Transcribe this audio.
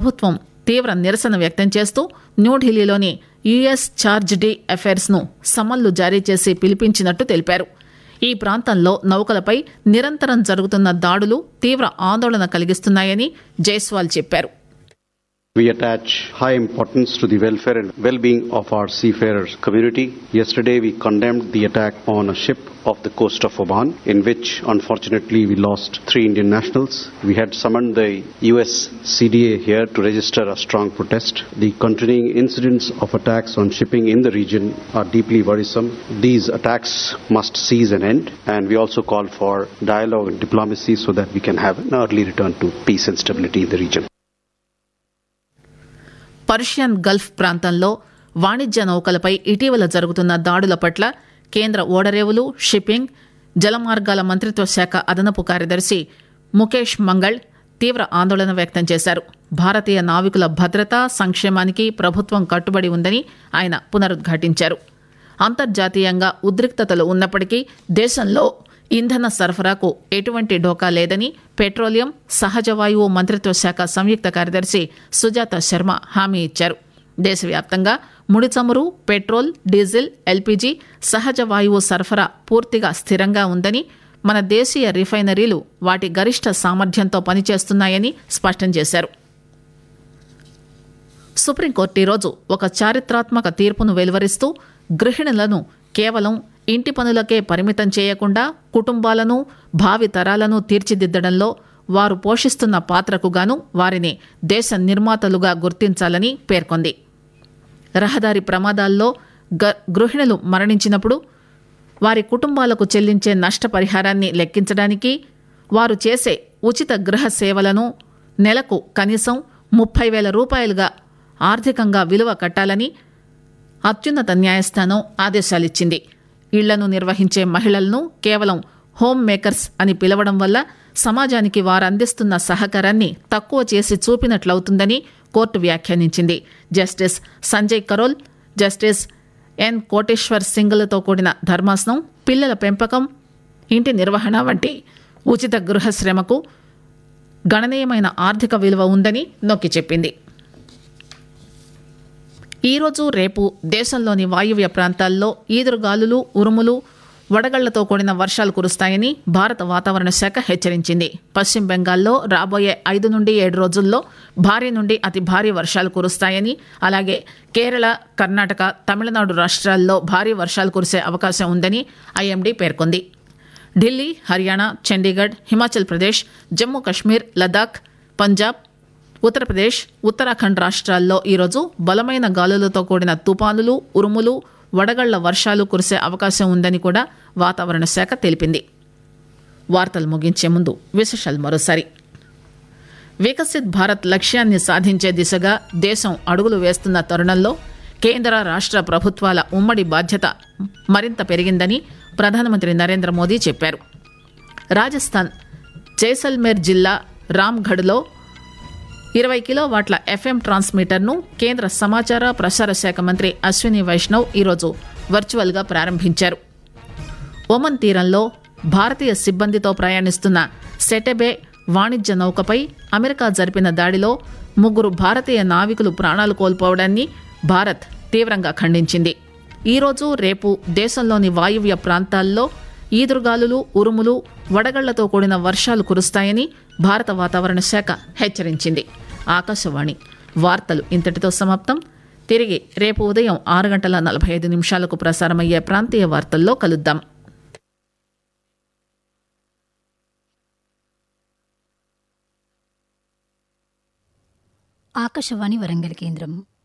ప్రభుత్వం తీవ్ర నిరసన వ్యక్తం చేస్తూ న్యూఢిల్లీలోని యుఎస్ చార్జ్ డి అఫైర్స్ ను సమన్లు జారీ చేసి పిలిపించినట్టు తెలిపారు ఈ ప్రాంతంలో నౌకలపై నిరంతరం జరుగుతున్న దాడులు తీవ్ర ఆందోళన కలిగిస్తున్నాయని జైస్వాల్ చెప్పారు We attach high importance to the welfare and well-being of our seafarers community. Yesterday we condemned the attack on a ship off the coast of Oman in which unfortunately we lost three Indian nationals. We had summoned the US CDA here to register a strong protest. The continuing incidents of attacks on shipping in the region are deeply worrisome. These attacks must cease and end and we also call for dialogue and diplomacy so that we can have an early return to peace and stability in the region. Persian Gulf ప్రాంతంలో వాణిజ్య నౌకలపై ఇటీవల జరుగుతున్న దాడుల పట్ల కేంద్ర ఓడరేవులు shipping జలమార్గాల మంత్రిత్వ శాఖ అదనపు కార్యదర్శి ముఖేష్ మంగళ్ తీవ్ర ఆందోళన వ్యక్తం చేశారు భారతీయ నావికుల భద్రత సంక్షేమానికి ప్రభుత్వం కట్టుబడి ఉందని ఆయన పునరుద్ఘాటించారు అంతర్జాతీయంగా ఉద్రిక్తతలు ఉన్నప్పటికీ దేశంలో ఇంధన సరఫరాకు ఎటువంటి డోకా లేదని పెట్రోలియం సహజ వాయువు మంత్రిత్వ శాఖ సంయుక్త కార్యదర్శి సుజాత శర్మ హామీ ఇచ్చారు దేశవ్యాప్తంగా ముడి చమురు పెట్రోల్ డీజిల్ ఎల్పీజీ సహజ వాయువు సరఫరా పూర్తిగా స్థిరంగా ఉందని మన దేశీయ రిఫైనరీలు వాటి గరిష్ట సామర్థ్యంతో పనిచేస్తున్నాయని స్పష్టం చేశారు సుప్రీంకోర్టు ఈరోజు ఒక చారిత్రాత్మక తీర్పును వెలువరిస్తూ గృహిణులను కేవలం ఇంటి పనులకే పరిమితం చేయకుండా కుటుంబాలను భావి తరాలను తీర్చిదిద్దడంలో వారు పోషిస్తున్న పాత్రకు గాను వారిని దేశ నిర్మాతలుగా గుర్తించాలని పేర్కొంది రహదారి ప్రమాదాల్లో గ- గృహిణులు మరణించినప్పుడు వారి కుటుంబాలకు చెల్లించే నష్టపరిహారాన్ని లెక్కించడానికి వారు చేసే ఉచిత గృహ సేవలను నెలకు కనీసం ముప్పై వేల రూపాయలుగా ఆర్థికంగా విలువ కట్టాలని అత్యున్నత న్యాయస్థానం ఆదేశాలిచ్చింది ఇళ్లను నిర్వహించే మహిళలను కేవలం హోమ్ మేకర్స్ అని పిలవడం వల్ల సమాజానికి వారందిస్తున్న సహకారాన్ని తక్కువ చేసి చూపినట్లవుతుందని కోర్టు వ్యాఖ్యానించింది justice Sanjay Karol justice N Koteshwar సింగ్లతో కూడిన ధర్మాసనం పిల్లల పెంపకం ఇంటి నిర్వహణ వంటి ఉచిత గృహ శ్రమకు గణనీయమైన ఆర్థిక విలువ ఉందని నొక్కి చెప్పింది ఈరోజు రేపు దేశంలోని వాయువ్య ప్రాంతాల్లో ఈదురుగాలులు ఉరుములు వడగళ్లతో కూడిన వర్షాలు కురుస్తాయని భారత వాతావరణ శాఖ హెచ్చరించింది పశ్చిమ బెంగాల్లో రాబోయే ఐదు నుండి ఏడు రోజుల్లో భారీ నుండి అతి భారీ వర్షాలు కురుస్తాయని అలాగే కేరళ కర్ణాటక తమిళనాడు రాష్ట్రాల్లో భారీ వర్షాలు కురిసే అవకాశం ఉందని ఐఎండీ పేర్కొంది ఢిల్లీ హర్యానా చండీగఢ్ హిమాచల్ ప్రదేశ్ జమ్మూ కశ్మీర్ లదాఖ్ పంజాబ్ ఉత్తరప్రదేశ్ ఉత్తరాఖండ్ రాష్ట్రాల్లో ఈరోజు బలమైన గాలులతో కూడిన తుపానులు ఉరుములు వడగళ్ల వర్షాలు కురిసే అవకాశం ఉందని కూడా వాతావరణ శాఖ తెలిపింది వార్తలు ముగించే ముందు విశేషాలు మరోసారి వికసిత్ భారత్ లక్ష్యాన్ని సాధించే దిశగా దేశం అడుగులు వేస్తున్న తరుణంలో కేంద్ర రాష్ట్ర ప్రభుత్వాల ఉమ్మడి బాధ్యత మరింత పెరిగిందని ప్రధానమంత్రి నరేంద్ర మోదీ చెప్పారు రాజస్థాన్ జైసల్మేర్ జిల్లా రామ్గఢ్లో ఇరవై కిలోవాట్ల ఎఫ్ఎం ట్రాన్స్మిటర్ను కేంద్ర సమాచార ప్రసార శాఖ మంత్రి అశ్విని వైష్ణవ్ ఈరోజు వర్చువల్గా ప్రారంభించారు ఒమన్ తీరంలో భారతీయ సిబ్బందితో ప్రయాణిస్తున్న సెటెబే వాణిజ్య నౌకపై అమెరికా జరిపిన దాడిలో ముగ్గురు భారతీయ నావికులు ప్రాణాలు కోల్పోవడాన్ని భారత్ తీవ్రంగా ఖండించింది ఈరోజు రేపు దేశంలోని వాయువ్య ప్రాంతాల్లో ఈదురుగాలులు ఉరుములు వడగళ్లతో కూడిన వర్షాలు కురుస్తాయని భారత వాతావరణ శాఖ హెచ్చరించింది ఆకాశవాణి వార్తలు ఇంతటితో సమాప్తం తిరిగి రేపు ఉదయం ఆరు గంటల నలభై ఐదు నిమిషాలకు ప్రసారమయ్యే ప్రాంతీయ వార్తల్లో కలుద్దాం ఆకాశవాణి వరంగల్ కేంద్రం